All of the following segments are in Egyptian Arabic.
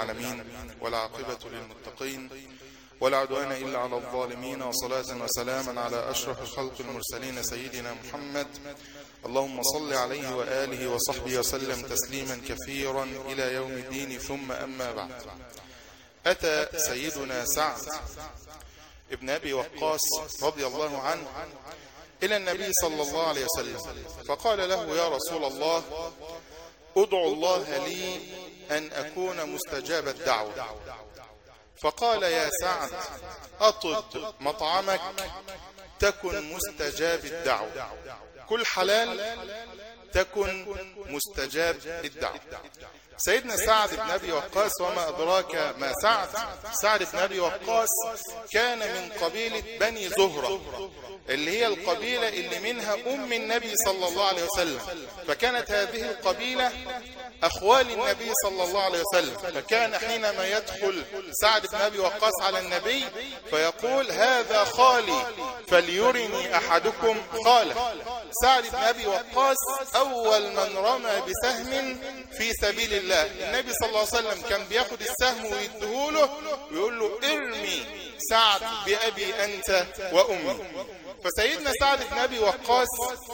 العالمين والعاقبة للمتقين ولا عدوان إلا على الظالمين وصلاة وسلاما على أشرف الخلق المرسلين سيدنا محمد اللهم صل عليه وآله وصحبه وسلم تسليما كثيرا إلى يوم الدين ثم أما بعد أتى سيدنا سعد ابن أبي وقاص رضي الله عنه إلى النبي صلى الله عليه وسلم فقال له يا رسول الله ادعو الله لي أن أكون مستجاب الدعوة فقال يا سعد أطب مطعمك تكن مستجاب الدعوة كل حلال تكن مستجاب الدعوة سيدنا سعد بن أبي وقاص وما أدراك ما سعد سعد بن أبي وقاص كان من قبيلة بني زهرة اللي هي القبيلة اللي منها أم النبي صلى الله عليه وسلم فكانت هذه القبيلة أخوال النبي صلى الله عليه وسلم فكان حينما يدخل سعد بن أبي وقاص على النبي فيقول هذا خالي فليرني أحدكم خاله سعد بن أبي وقاص أول من رمى بسهم في سبيل الله النبي صلى الله عليه وسلم كان بياخد السهم ويديهوله ويقول له ارمي سعد بأبي أنت وأمي فسيدنا سعد بن أبي وقاص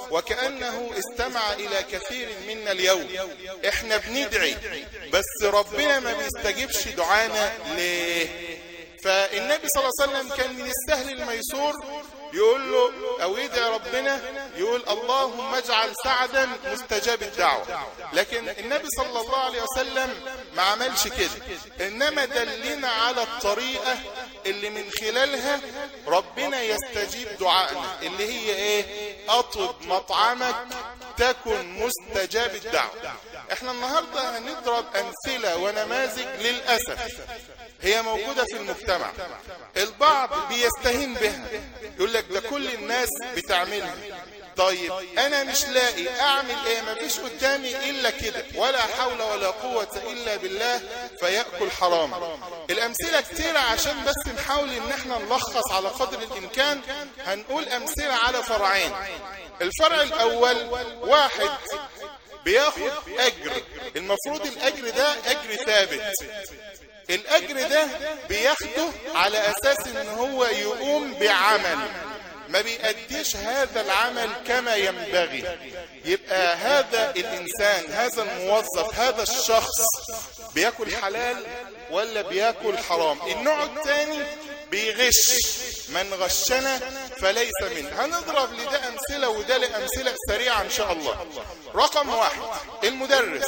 وكأنه استمع إلى كثير منا اليوم احنا بندعي بس ربنا ما بيستجيبش دعانا ليه فالنبي صلى الله عليه وسلم كان من السهل الميسور يقول له او يدعي ربنا يقول اللهم اجعل سعدا مستجاب الدعوة لكن النبي صلى الله عليه وسلم ما عملش كده انما دلنا على الطريقة اللي من خلالها ربنا يستجيب دعائنا اللي هي ايه اطب مطعمك تكن مستجاب الدعوة احنا النهاردة هنضرب امثلة ونماذج للأسف هي موجودة في المجتمع البعض بيستهين بها يقول لك ده كل الناس بتعملها طيب انا مش لاقي اعمل ايه مفيش قدامي الا كده ولا حول ولا قوة الا بالله فيأكل حرام الامثلة كتيرة عشان بس نحاول ان احنا نلخص على قدر الامكان هنقول امثلة على فرعين الفرع الاول واحد بياخد اجر المفروض الاجر ده اجر ثابت الاجر ده بياخده على اساس ان هو يقوم بعمل ما بيأديش هذا العمل كما ينبغي يبقى هذا الإنسان هذا الموظف هذا الشخص بياكل حلال ولا بياكل حرام النوع الثاني بيغش من غشنا فليس منه هنضرب لده أمثلة وده لأمثلة سريعة إن شاء الله رقم واحد المدرس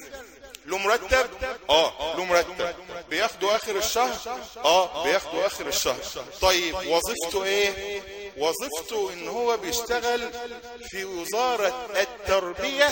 له مرتب اه له مرتب بياخده اخر الشهر اه بياخده اخر الشهر طيب وظيفته ايه وظيفته ان هو بيشتغل في وزارة التربية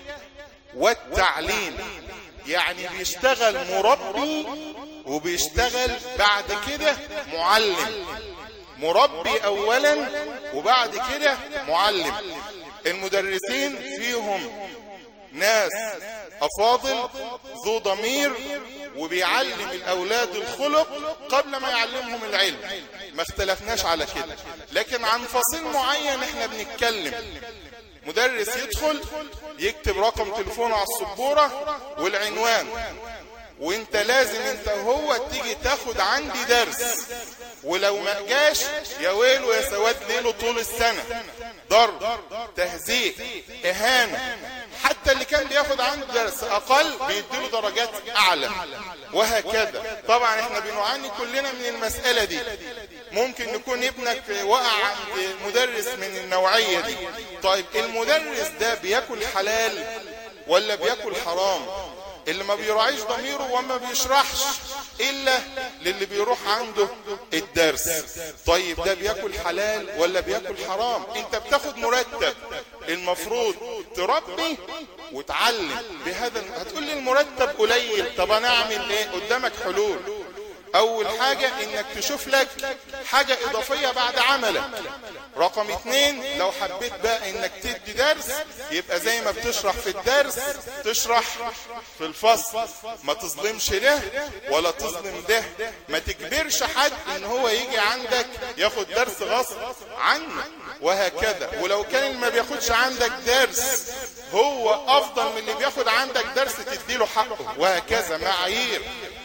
والتعليم يعني بيشتغل مربي وبيشتغل بعد كده معلم مربي اولا وبعد كده معلم المدرسين فيهم ناس أفاضل ذو ضمير وبيعلم الأولاد الخلق قبل ما يعلمهم العلم ما اختلفناش على كده لكن عن فصيل معين احنا بنتكلم مدرس يدخل يكتب رقم تليفونه على السبورة والعنوان وانت لازم انت هو تيجي تاخد عندي درس ولو ما جاش يا ويله يا سواد ليله طول السنة ضرب تهزيء اهانة حتى اللي كان بياخد عنده درس اقل بيديله درجات اعلى وهكذا طبعا احنا بنعاني كلنا من المسألة دي ممكن يكون ابنك وقع عند مدرس من النوعية دي طيب المدرس ده بياكل حلال ولا بياكل حرام اللي ما بيراعيش ضميره وما بيشرحش الا للي بيروح عنده الدرس طيب ده بياكل حلال ولا بياكل حرام انت بتاخد مرتب المفروض تربي وتعلم بهذا هتقول لي المرتب قليل طب انا اعمل ايه قدامك حلول اول حاجة انك تشوف لك حاجة اضافية بعد عملك رقم اتنين لو حبيت بقى انك تدي درس يبقى زي ما بتشرح في الدرس تشرح في الفصل ما تظلمش ده ولا تظلم ده ما تجبرش حد ان هو يجي عندك ياخد درس غصب عنه وهكذا ولو كان اللي ما بياخدش عندك درس هو افضل من اللي بياخد عندك درس تديله حقه وهكذا معايير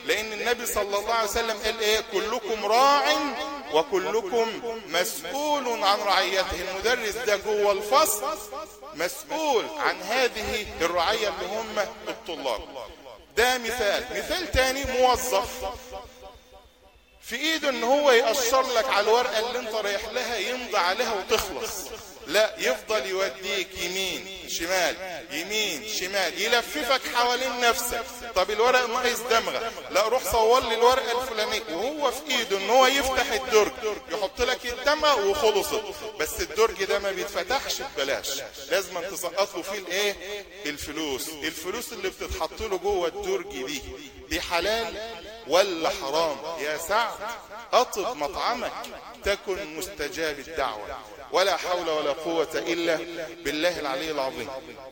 لان النبي صلى الله عليه وسلم قال ايه كلكم راع وكلكم مسؤول عن رعيته المدرس ده جوه الفصل مسؤول عن هذه الرعية اللي هم الطلاب ده مثال مثال تاني موظف في ايده ان هو يقشر لك على الورقة اللي انت رايح لها يمضي عليها وتخلص لا يفضل يوديك يمين شمال يمين شمال يلففك حوالين نفسك طب الورق ناقص دمغه لا روح صور لي الورقه الفلانيه وهو في ايده ان هو يفتح الدرج يحط لك الدمغه وخلصت بس الدرج ده ما بيتفتحش ببلاش لازم تسقط له فيه الايه الفلوس الفلوس اللي بتتحط له جوه الدرج دي دي حلال ولا حرام يا سعد اطب مطعمك تكن مستجاب الدعوه ولا حول ولا قوة إلا بالله العلي العظيم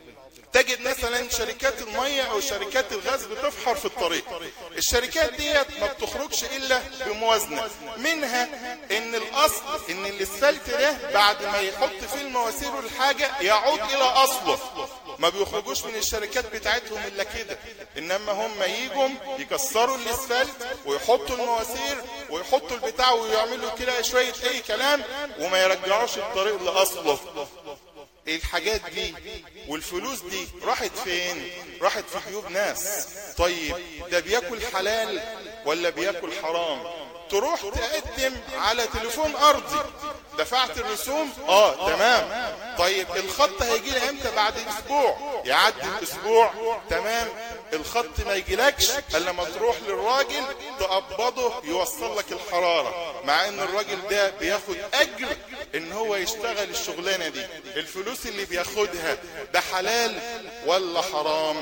تجد مثلا شركات المية او شركات الغاز بتفحر في الطريق الشركات ديت ما بتخرجش الا بموازنة منها ان الاصل ان الاسفلت ده بعد ما يحط فيه المواسير والحاجة يعود الى اصله ما بيخرجوش من الشركات بتاعتهم الا كده انما هم يجوا يكسروا الاسفلت ويحطوا المواسير ويحطوا البتاع ويعملوا كده شوية اي كلام وما يرجعوش الطريق لاصله الحاجات دي والفلوس دي راحت فين راحت في جيوب ناس طيب ده بياكل حلال ولا بياكل حرام تروح تقدم على تليفون ارضي دفعت الرسوم اه تمام طيب الخط هيجي لي امتى بعد اسبوع يعدي الاسبوع تمام الخط ما يجيلكش الا لما تروح للراجل تقبضه يوصل لك الحرارة مع ان الراجل ده بياخد اجر ان هو يشتغل الشغلانة دي الفلوس اللي بياخدها ده حلال ولا حرام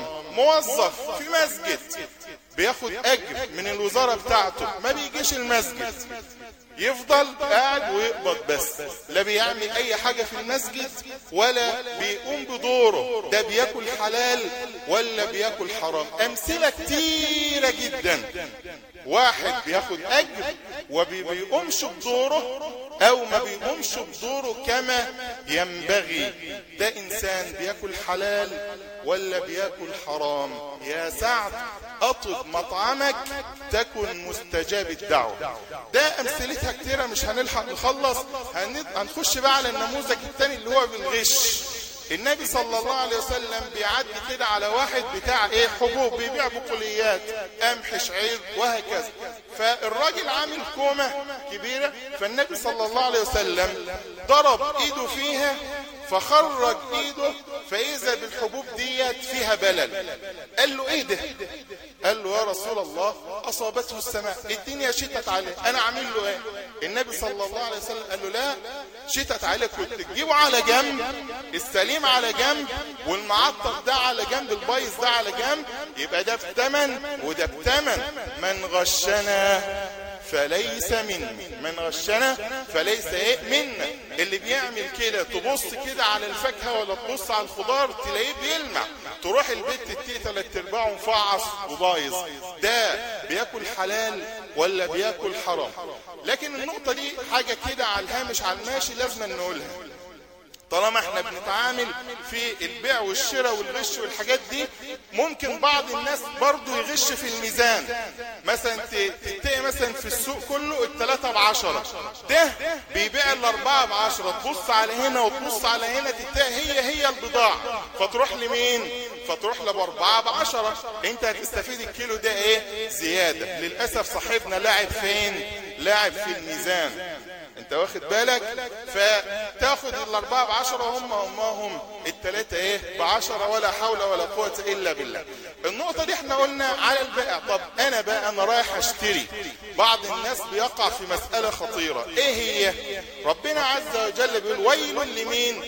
موظف في مسجد بياخد اجر من الوزارة بتاعته ما بيجيش المسجد يفضل قاعد ويقبض بس لا بيعمل اي حاجة في المسجد ولا بيقوم بدوره ده بياكل حلال ولا بياكل حرام امثلة كتيرة جدا واحد بياخد اجر وبيقومش بدوره او ما بيقومش بدوره كما ينبغي ده انسان بياكل حلال ولا بياكل حرام يا سعد اطب مطعمك تكن مستجاب الدعوة ده امثلتها كتيرة مش هنلحق نخلص هنخش بقى على النموذج التاني اللي هو بالغش النبي صلى الله عليه وسلم بيعدي كده على واحد بتاع ايه حبوب بيبيع بقوليات قمح شعير وهكذا فالراجل عامل كومة كبيرة فالنبي صلى الله عليه وسلم ضرب ايده فيها فخرج ايده فاذا بالحبوب ديت فيها بلل قال له ايه ده قال له يا رسول الله اصابته السماء الدنيا شتت عليه انا عامل له ايه النبي صلى الله عليه وسلم قال له لا شتت عليك كنت تجيبه على جنب السليم على جنب والمعطر ده على جنب البايظ ده على جنب يبقى ده بتمن وده بتمن من غشنا فليس منا من غشنا فليس ايه منا اللي بيعمل كده تبص كده على الفاكهه ولا تبص على الخضار تلاقيه بيلمع تروح البيت تلاقيه ثلاث ارباعه مفعص وبايظ ده بياكل حلال ولا بياكل حرام لكن النقطه دي حاجه كده على الهامش على الماشي لازم نقولها طالما احنا بنتعامل في البيع والشراء والغش والحاجات دي ممكن بعض الناس برضو يغش في الميزان مثلا تتقي مثلا في السوق كله التلاتة بعشرة ده بيبيع الاربعة بعشرة تبص على هنا وتبص على هنا تتقي هي هي البضاعة فتروح لمين فتروح لباربعة بعشرة انت هتستفيد الكيلو ده ايه زيادة للأسف صاحبنا لاعب فين لاعب في الميزان انت واخد بالك فتاخد الاربعة بعشرة هم همهم التلاتة ايه بعشرة ولا حول ولا قوة الا بالله النقطة دي احنا قلنا على البائع طب انا بقى انا رايح اشتري بعض الناس بيقع في مسألة خطيرة ايه هي ربنا عز وجل بيقول ويل لمين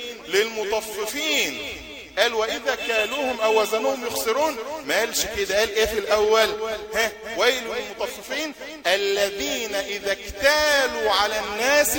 للمطففين قال واذا كالوهم او وزنوهم يخسرون ما قالش كده قال ايه في الاول ها ويل للمطففين الذين اذا اكتالوا على الناس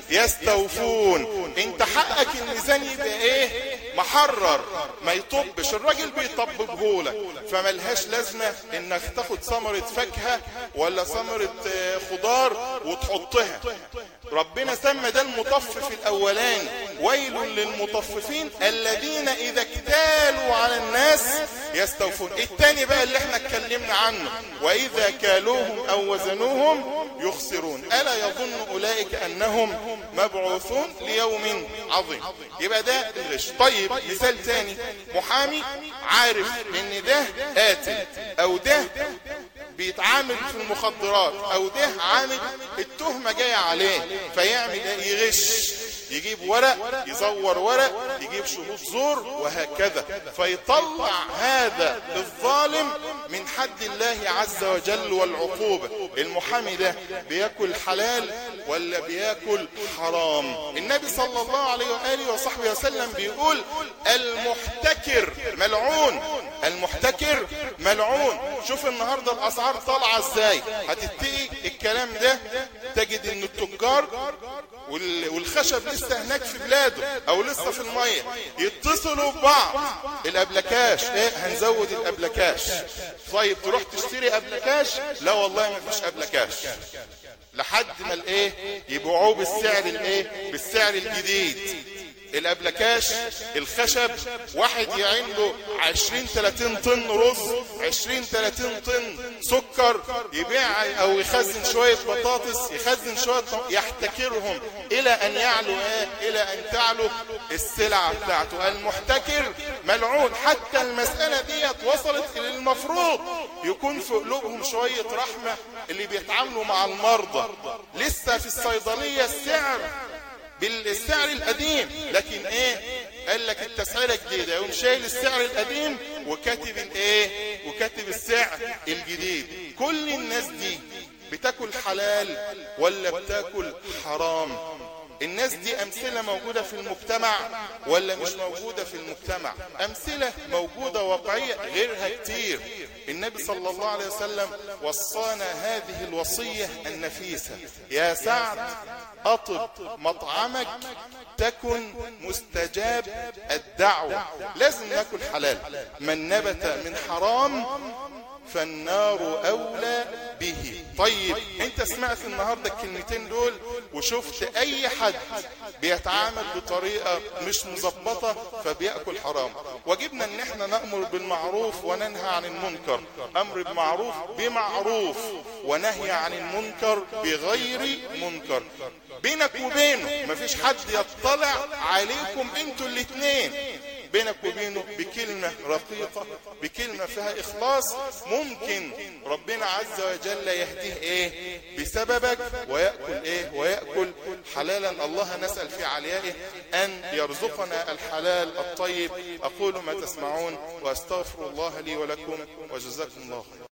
يستوفون انت حقك الميزان يبقى ايه محرر ما يطبش الراجل بيطببه لك فملهاش لازمه انك تاخد ثمره فاكهه ولا ثمره خضار وتحطها ربنا سمى ده المطفف الاولاني ويل للمطففين الذين اذا اكتالوا على الناس يستوفون التاني بقى اللي احنا اتكلمنا عنه واذا كالوهم او وزنوهم يخسرون الا يظن اولئك انهم مبعوثون ليوم عظيم يبقى ده الغش طيب مثال تاني محامي عارف ان ده قاتل او ده بيتعامل في المخدرات او ده عامل التهمة جاية عليه فيعمل ايه يغش يجيب ورق يزور ورق يجيب شهود زور وهكذا فيطلع هذا الظالم من حد الله عز وجل والعقوبة المحامي ده بياكل حلال ولا بياكل حرام النبي صلى الله عليه وآله وصحبه وسلم بيقول المحتكر ملعون المحتكر ملعون شوف النهاردة الأسعار طالعة ازاي هتتقي الكلام ده تجد ان التجار والخشب لسه هناك في بلاده او لسه في المية يتصلوا ببعض الابلكاش ايه هنزود الابلكاش طيب تروح تشتري ابلكاش لا والله ما فيش ابلكاش لحد ما الايه يبيعوه بالسعر الايه بالسعر الجديد الابلكاش الخشب واحد يعين له 20 30 طن رز 20 30 طن سكر يبيع او يخزن شويه بطاطس يخزن شويه يحتكرهم الى ان يعلو ايه الى ان تعلو السلعه بتاعته المحتكر ملعون حتى المساله ديت وصلت الى المفروض يكون في قلوبهم شويه رحمه اللي بيتعاملوا مع المرضى لسه في الصيدليه السعر بالسعر القديم لكن ايه قال لك التسعيره جديده يقوم شايل السعر القديم وكاتب الايه وكاتب السعر الجديد كل الناس دي بتاكل حلال ولا بتاكل حرام الناس دي امثلة موجودة في المجتمع ولا مش موجودة في المجتمع امثلة موجودة واقعية غيرها كتير النبي صلى الله عليه وسلم وصانا هذه الوصية النفيسة يا سعد اطب مطعمك تكن مستجاب الدعوة لازم ناكل حلال من نبت من حرام فالنار أولى به طيب انت سمعت النهاردة الكلمتين دول وشفت اي حد بيتعامل بطريقة مش مظبطة فبيأكل حرام واجبنا ان احنا نأمر بالمعروف وننهى عن المنكر امر بمعروف بمعروف ونهي عن المنكر بغير منكر بينك وبينه مفيش حد يطلع عليكم انتوا الاثنين بينك وبينه بكلمة رقيقة بكلمة فيها إخلاص ممكن ربنا عز وجل يهديه إيه بسببك ويأكل إيه ويأكل حلالا الله نسأل في عليائه أن يرزقنا الحلال الطيب أقول ما تسمعون وأستغفر الله لي ولكم وجزاكم الله خير